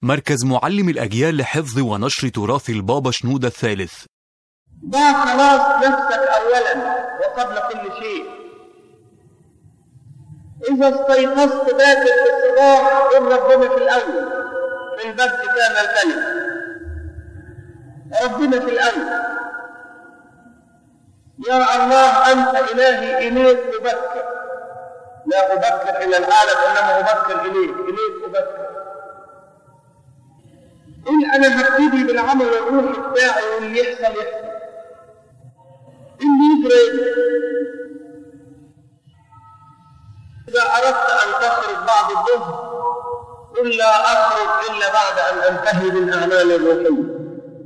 مركز معلم الأجيال لحفظ ونشر تراث البابا شنودة الثالث ضع خلاص نفسك أولا وقبل كل شيء إذا استيقظت باكر في الصباح قل ربنا في الأول في البدء كان الكلمة ربنا في الأول يا الله أنت إلهي إليك أبكر لا أبكر إلى العالم إنما أبكر إليك إليك أبكر إن أنا هبتدي بالعمل الروحي بتاعي واللي يحصل يحصل اللي يجري يجري إذا أردت أن تخرج بعد الظهر قل لا أخرج إلا بعد أن أنتهي بالأعمال الروحية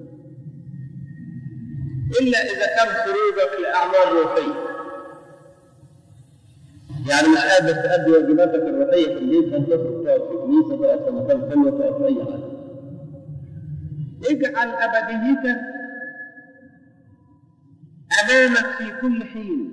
إلا إذا كان خروجك لأعمال روحية يعني مش قادر تأدي واجباتك الروحية في البيت أن تخرج تقعد في كنيسة تقعد في مكان حلو تقعد في أي حاجة اجعل أبديتك أمامك في كل حين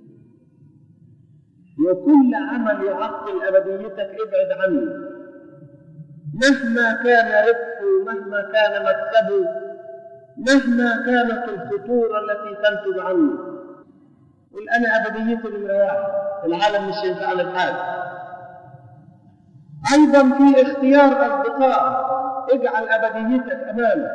وكل عمل يعطل أبديتك ابعد عنه مهما كان ربحه مهما كان مكسبه مهما كانت الخطورة التي تنتج عنه قل أنا أبديتي نمرة واحد العالم مش ينفعني بحاجة أيضا في اختيار أصدقاء اجعل أبديتك أمامك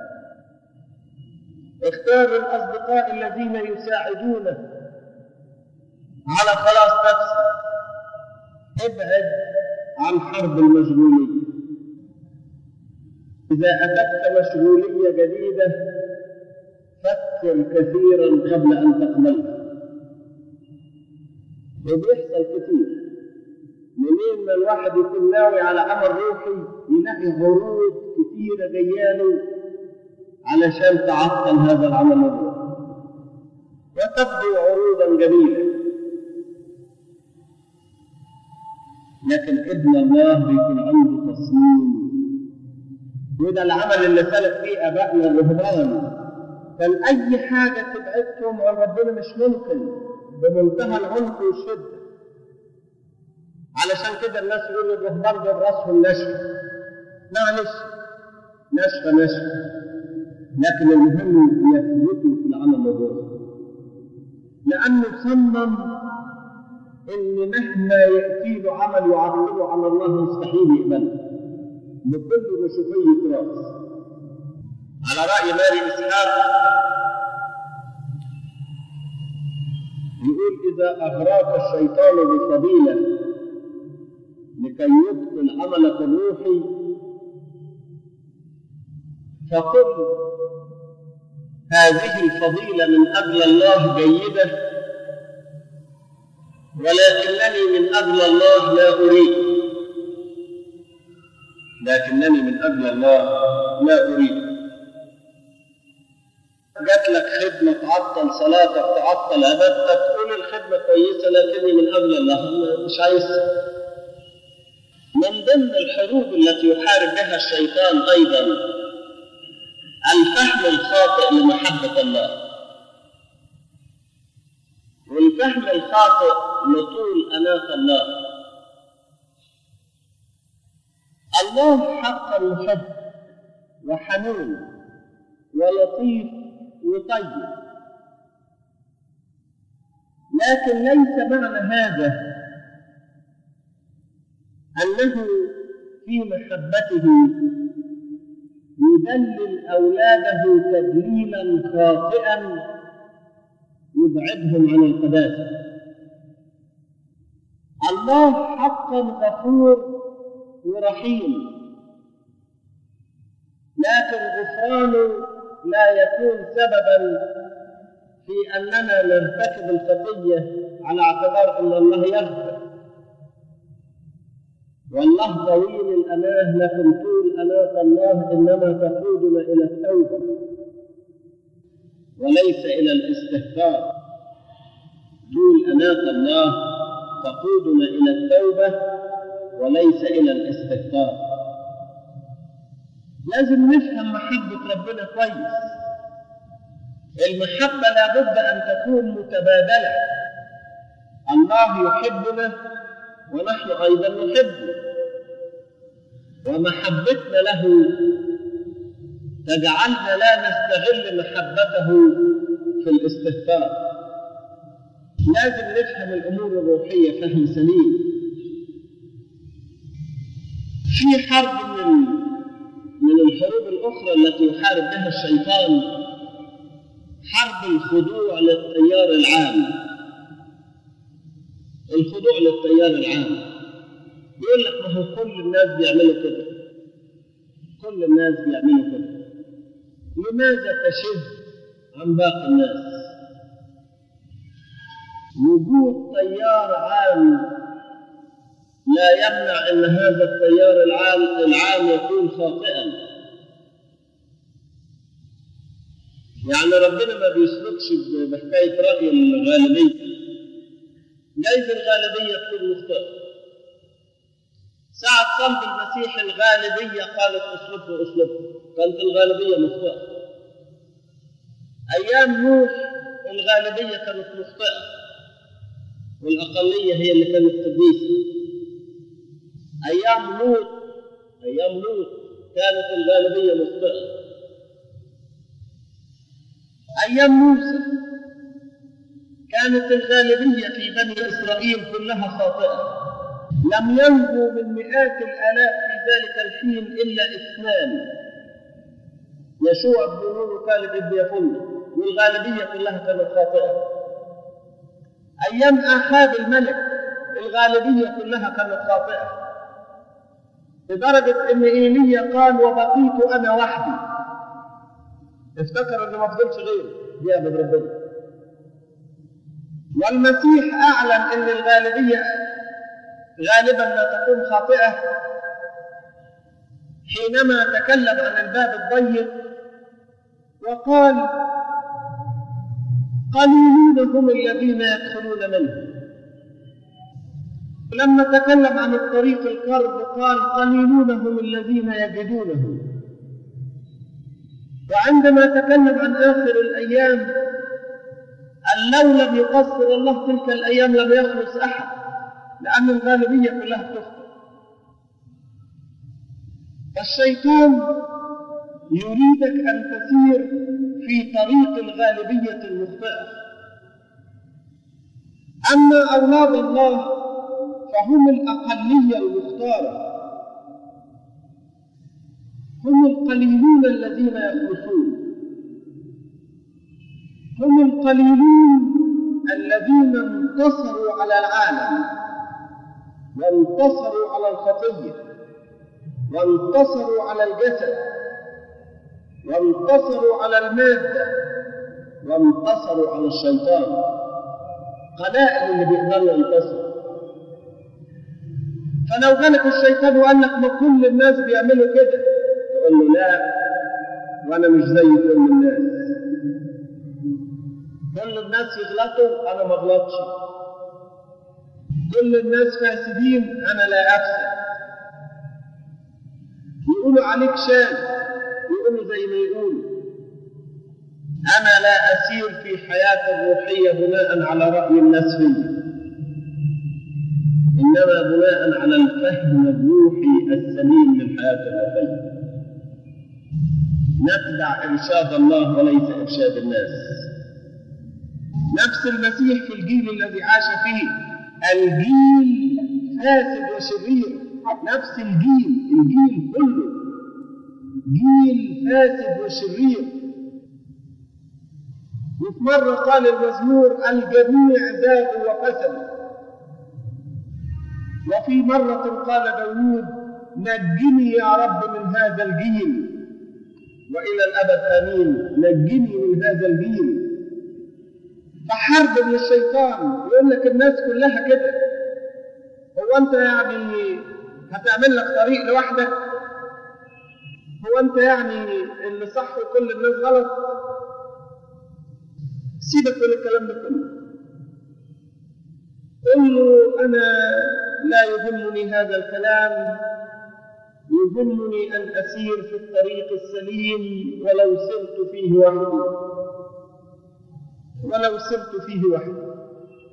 اختار الأصدقاء الذين يساعدونك على خلاص نفسك ابعد عن حرب المشغولية إذا أتتك مشغولية جديدة فكر كثيرا قبل أن تقبلها وبيحصل كتير منين ما الواحد يكون ناوي على عمل روحي يلاقي عروض كتيرة جياله علشان تعطل هذا العمل الروحي وتبدو عروضا جميلة لكن ابن الله بيكون عنده تصميم وده العمل اللي سلك فيه ابائنا الرهبان كان اي حاجه تبعدهم عن ربنا مش ممكن بمنتهى العنف والشده علشان كده الناس يقولوا الرهبان دول راسهم نشفه معلش نشفه نشفه لكن المهم يثبتوا في العمل الروحي لانه صمم ان مهما ياتي له عمل يعطله على الله مستحيل يقبله بكل مشوفية راس على رأي ماري إسحاق يقول إذا أغراك الشيطان بفضيلة لكي يبطل عملك الروحي فقل هذه الفضيلة من أجل الله جيدة ولكنني من أجل الله لا أريد لكنني من أجل الله لا أريد جات لك خدمة تعطل صلاتك تعطل عبادتك قول الخدمة كويسة لكني من أجل الله مش عايز من ضمن الحروب التي يحارب بها الشيطان أيضا الفهم الخاطئ لمحبة الله والفهم الخاطئ لطول أناة الله الله حقا محب وحنون ولطيف وطيب لكن ليس معنى هذا أنه في محبته يدلل أولاده تدليلا خاطئا يبعدهم عن القداسة الله حقا غفور ورحيم لكن غفرانه لا يكون سببا في اننا نرتكب الخطيه على اعتبار ان الله يغفر والله طويل الاناه لكن طول اناه الله انما تقودنا الى التوبه وليس الى الاستهتار طول اناه الله تقودنا الى التوبه وليس إلى الاستهتار لازم نفهم محبة ربنا كويس المحبة لابد أن تكون متبادلة الله يحبنا ونحن أيضا نحبه ومحبتنا له تجعلنا لا نستغل محبته في الاستهتار لازم نفهم الامور الروحيه فهم سليم في حرب من من الحروب الاخرى التي يحارب بها الشيطان حرب الخضوع للتيار العام الخضوع للتيار العام يقول لك ما هو كل الناس بيعملوا كده كل الناس بيعملوا كده لماذا تشذ عن باقي الناس وجود تيار عام لا يمنع ان هذا التيار العام العام يكون خاطئا يعني ربنا ما بيسلكش بحكايه راي الغالبيه جايز الغالبيه تكون مخطئه ساعة صلب المسيح الغالبية قالت اسلبه اسلبه كانت الغالبية مخطئة أيام نوح الغالبية كانت مخطئة والأقلية هي اللي كانت قديسة أيام لوط أيام لوط كانت الغالبية مخطئة أيام موسى كانت الغالبية في بني إسرائيل كلها خاطئة لم ينجو من مئات الآلاف في ذلك الحين إلا اثنان يشوع بن نون وكالب بن يفن والغالبية كلها كانت خاطئة أيام آخاب الملك الغالبية كلها كانت خاطئة لدرجة إن إيليا قال وبقيت أنا وحدي افتكر إنه ما فضلش غيره بيعبد ربنا والمسيح أعلن إن الغالبية غالبا ما تكون خاطئة حينما تكلم عن الباب الضيق وقال قليلون هم الذين يدخلون منه لما تكلم عن الطريق القرب قال قليلون هم الذين يجدونه وعندما تكلم عن آخر الأيام أن لو لم يقصر الله تلك الأيام لم يخلص أحد لأن الغالبية كلها تخطئ الشيطان يريدك أن تسير في طريق الغالبية المخطئة أما أولاد الله فهم الأقلية المختارة هم القليلون الذين يخلصون هم القليلون الذين انتصروا على العالم وانتصروا على الخطية وانتصروا على الجسد وانتصروا على المادة وانتصروا على الشيطان قلائل اللي بيقدروا ينتصروا فلو جالك الشيطان وقال لك ما كل الناس بيعملوا كده تقول له لا وانا مش زي كل الناس كل الناس يغلطوا انا ما اغلطش كل الناس فاسدين انا لا افسد يقولوا عليك شاذ يقولوا زي ما يقولوا انا لا اسير في حياتي الروحيه بناء على راي الناس فيا انما بناء على الفهم الروحي السليم للحياه الروحيه نتبع ارشاد الله وليس ارشاد الناس نفس المسيح في الجيل الذي عاش فيه الجيل فاسد وشرير نفس الجيل الجيل كله جيل فاسد وشرير وفي مرة قال المزمور الجميع زادوا وفسدوا وفي مرة قال داود نجني يا رب من هذا الجيل وإلى الأبد آمين نجني من هذا الجيل فحرب من الشيطان يقول لك الناس كلها كده هو أنت يعني هتعمل لك طريق لوحدك هو أنت يعني اللي صح وكل الناس غلط سيبك من الكلام ده كله قل له أنا لا يهمني هذا الكلام يهمني أن أسير في الطريق السليم ولو سرت فيه وحدي ولو سرت فيه وحدي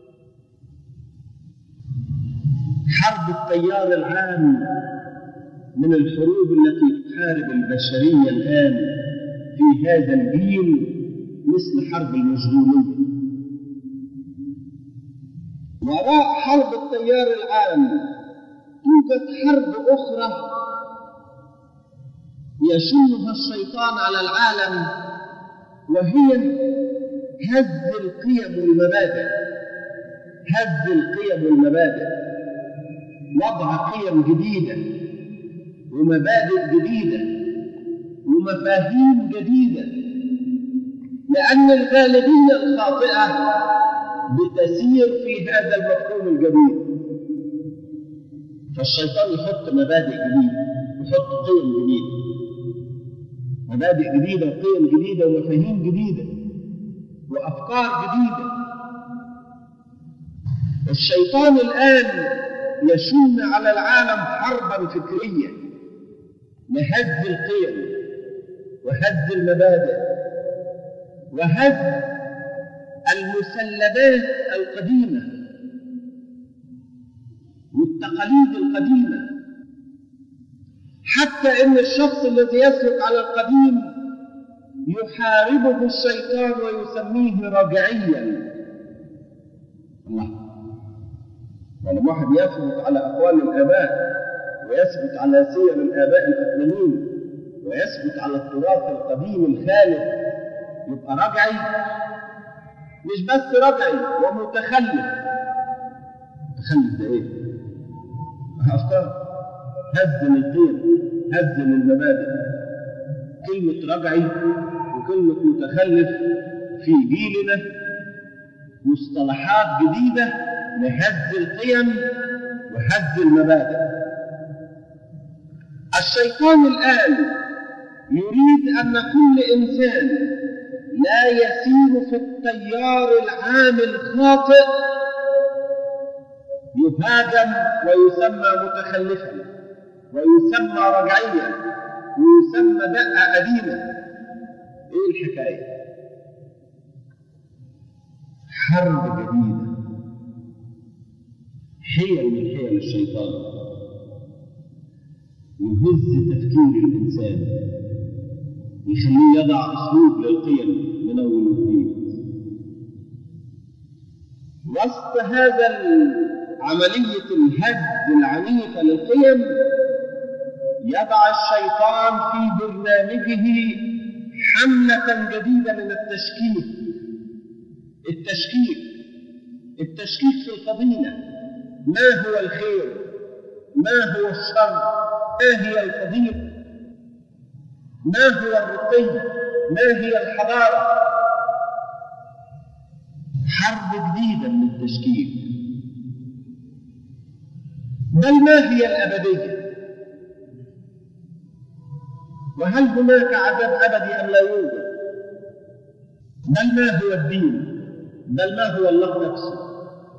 حرب التيار العام من الحروب التي تحارب البشرية الآن في هذا الجيل مثل حرب المشغولية وراء حرب التيار العام توجد حرب أخرى يشنها الشيطان على العالم وهي هز القيم والمبادئ هز القيم والمبادئ وضع قيم جديدة ومبادئ جديدة ومفاهيم جديدة لأن الغالبية الخاطئة بتسير في هذا المفهوم الجديد فالشيطان يحط مبادئ جديدة يحط قيم جديدة مبادئ جديدة وقيم جديدة ومفاهيم جديدة وأفكار جديدة الشيطان الآن يشن على العالم حربا فكرية لهز القيم وهز المبادئ وهز المسلمات القديمة والتقاليد القديمة حتى إن الشخص الذي يسلك على القديم يحاربه الشيطان ويسميه رجعيا الله يعني واحد يثبت على أقوال الآباء ويثبت على سير الآباء الأقدمين ويثبت على التراث القديم الخالد يبقى رجعي مش بس رجعي ومتخلف متخلف ده ايه؟ أفكار هز للقيم هز للمبادئ كلمة رجعي وكلمة متخلف في جيلنا مصطلحات جديدة لهز القيم وهز المبادئ الشيطان الآن يريد أن كل إنسان لا يسير في التيار العام الخاطئ يهاجم ويسمى متخلفا ويسمى رجعيا ويسمى دقة قديمة ايه الحكاية حرب جديدة حيل من حيل الشيطان يهز تفكير الإنسان يخليه يضع أسلوب للقيم من أول وجديد وسط هذا عملية الهز العنيفة للقيم يضع الشيطان في برنامجه حملة جديدة من التشكيك التشكيك التشكيك في الفضيلة ما هو الخير ما هو الشر ما هي الفضيلة ما هو الرقي ما هي الحضارة حرب جديدة من التشكيك بل ما هي الأبدية وهل هناك عذاب أبدي أم لا يوجد بل ما هو الدين بل ما هو الله نفسه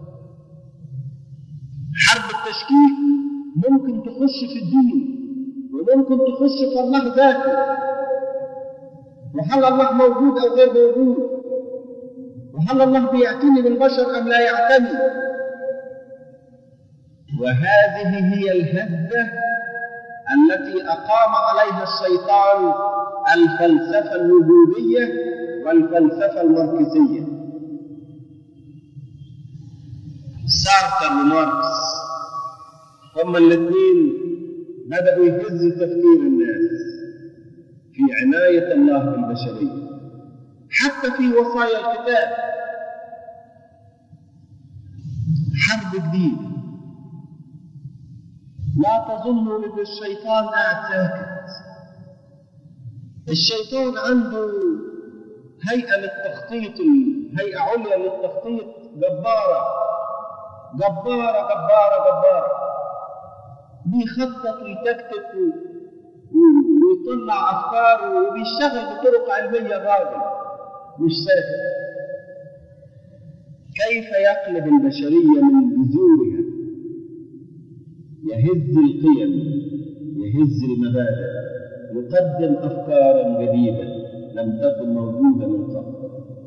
حرب التشكيك ممكن تخش في الدين وممكن تخش في الله ذاته وهل الله موجود أو غير موجود وهل الله بيعتني بالبشر أم لا يعتني وهذه هي الهزة التي أقام عليها الشيطان الفلسفة الوجودية والفلسفة الماركسية سارتر وماركس هما الاثنين بدأوا يهزوا تفكير الناس في عناية الله بالبشرية حتى في وصايا الكتاب حرب جديدة لا تظنوا ان الشيطان قاعد ساكت الشيطان عنده هيئة للتخطيط هيئة عليا للتخطيط جبارة جبارة جبارة جبارة بيخطط ويتكتك ويطلع أفكار وبيشتغل بطرق علمية غالية مش ساكت كيف يقلب البشرية من جذورها يهز القيم يهز المبادئ يقدم أفكارا جديدة لم تكن موجودة من قبل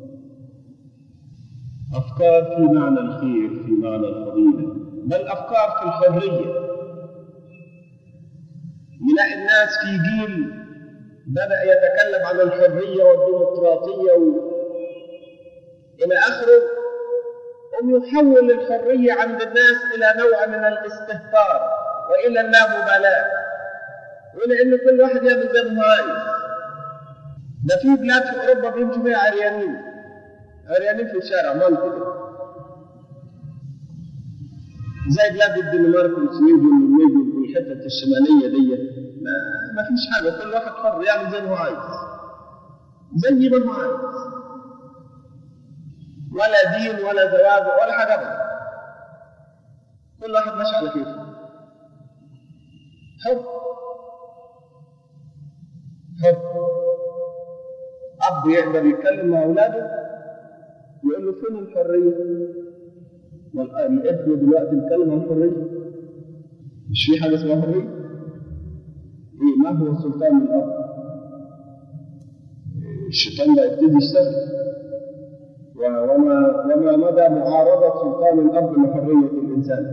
أفكار في معنى الخير في معنى الفضيلة بل أفكار في الحرية يلاقي الناس في جيل بدأ يتكلم عن الحرية والديمقراطية و... إلى آخره أم يحول الحرية عند الناس إلى نوع من الاستهتار وإلى اللامبالاة وإلى إن كل واحد يعمل زي ما هو عايز ده في بلاد في أوروبا بيمشوا فيها عريانين عريانين في الشارع منطقة زي بلاد الدنمارك والسويدن والنرويج والحتت الشمالية دي ما, ما فيش حاجة كل واحد حر يعمل زي ما هو عايز زي ما هو عايز ولا دين ولا زواج ولا حاجة أبدا كل واحد ماشي على كيفه حر حر أب يقدر يتكلم مع أولاده يقول له فين الحرية؟ والابن دلوقتي بيتكلم عن الحرية مش في حاجة اسمها حرية؟ إيه ما هو سلطان الأب؟ الشيطان بقى يبتدي يشتغل وما وما مدى معارضة سلطان الأب لحرية الإنسان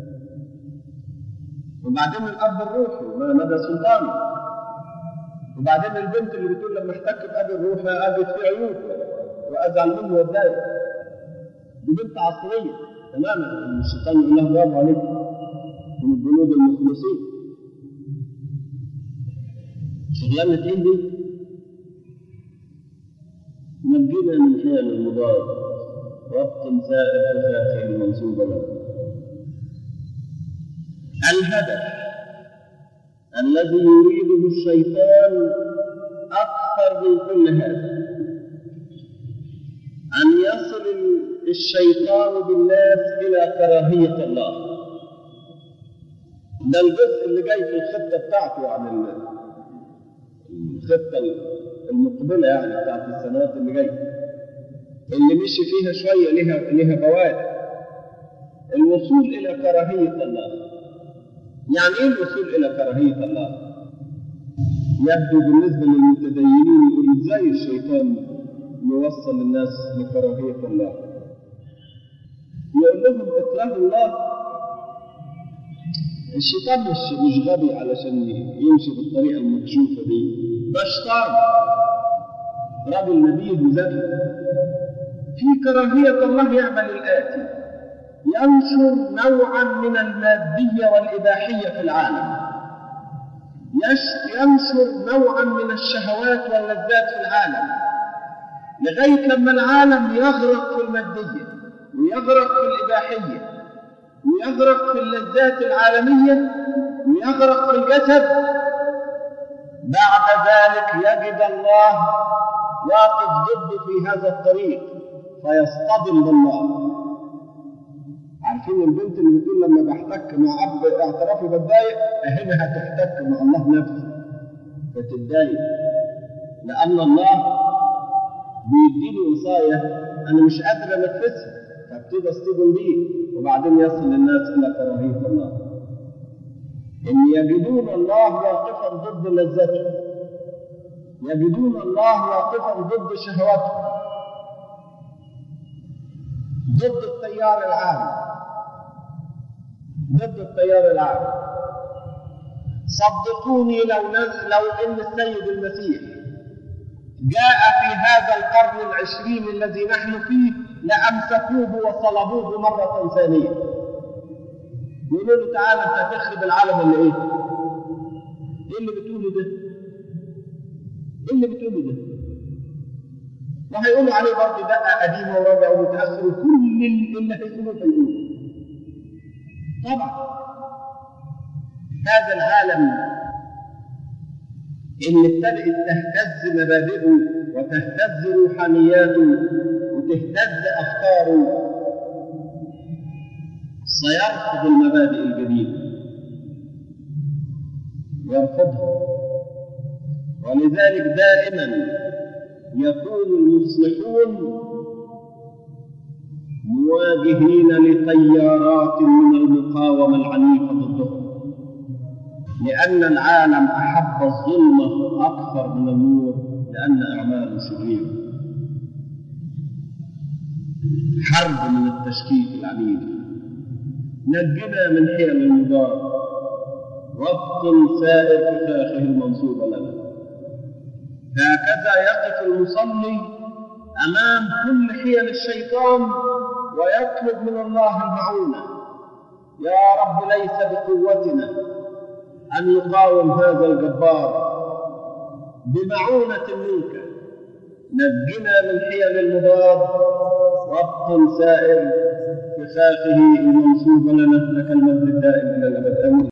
وبعدين الأب الروحي ما مدى سلطانه وبعدين البنت اللي بتقول لما احتك بأبي الروحي أجد في عيوب وأزعل منه وأتضايق دي بنت عصرية تماما الشيطان يقول لها برافو عليك من الجنود المخلصين شغلانة ايه دي؟ نجنا من حيل المضاد ربط سائر فخاخه المنصوب له الهدف الذي يريده الشيطان أكثر من كل هذا أن يصل الشيطان بالناس إلى كراهية الله ده الجزء اللي جاي في الخطة بتاعته عن الخطة المقبلة يعني بتاعت السنوات اللي جاية اللي مشي فيها شوية لها لها بوادر الوصول إلى كراهية الله يعني إيه الوصول إلى كراهية الله؟ يبدو بالنسبة للمتدينين يقول إزاي الشيطان يوصل الناس لكراهية الله يقول لهم اكره الله الشيطان مش مش غبي علشان يمشي بالطريقة المكشوفة دي ده شيطان راجل نبيل وذكي في كراهية الله يعمل الآتي ينشر نوعا من المادية والإباحية في العالم ينشر نوعا من الشهوات واللذات في العالم لغاية لما العالم يغرق في المادية ويغرق في الإباحية ويغرق في اللذات العالمية ويغرق في الجسد بعد ذلك يجد الله واقف ضده في هذا الطريق فيصطدم بالله عارفين البنت اللي بتقول لما بحتك مع اب اعترافي بتضايق هنا هتحتك مع الله نفسه فتتضايق لان الله بيديني وصايا انا مش قادر انفذها فابتدي اصطدم بيه وبعدين يصل الناس الى كراهيه الله ان يجدون الله واقفا ضد لذته يجدون الله واقفا ضد شهوته ضد التيار العام ضد التيار العام صدقوني لو نزل لو ان السيد المسيح جاء في هذا القرن العشرين الذي نحن فيه لأمسكوه وصلبوه مرة ثانية يقولوا له تعالى انت هتخرب العالم ولا ايه؟ ايه اللي بتقوله ده؟ ايه اللي بتقوله ده؟ وهيقولوا عليه برضه دقة قديمة ورابع ومتأخر وكل اللي هيقولوه هيقولوه طبعا هذا العالم اللي ابتدأت تهتز مبادئه وتهتز روحانياته وتهتز أفكاره سيرفض المبادئ الجديدة يرفضها ولذلك دائما يكون المصلحون مواجهين لتيارات من المقاومة العنيفة ضدهم لأن العالم أحب الظلمة أكثر من النور لأن أعماله شريرة حرب من التشكيك العنيف نجنا من حيل المضاد وابطل سائر فخاخه المنصوبة لنا هكذا يقف المصلي أمام كل حيل الشيطان ويطلب من الله المعونة يا رب ليس بقوتنا أن يقاوم هذا الجبار بمعونة منك نجنا من حيل المضاد وابطل سائر فخاخه المنصوب لنا لك المجد الدائم إلى الأبد آمين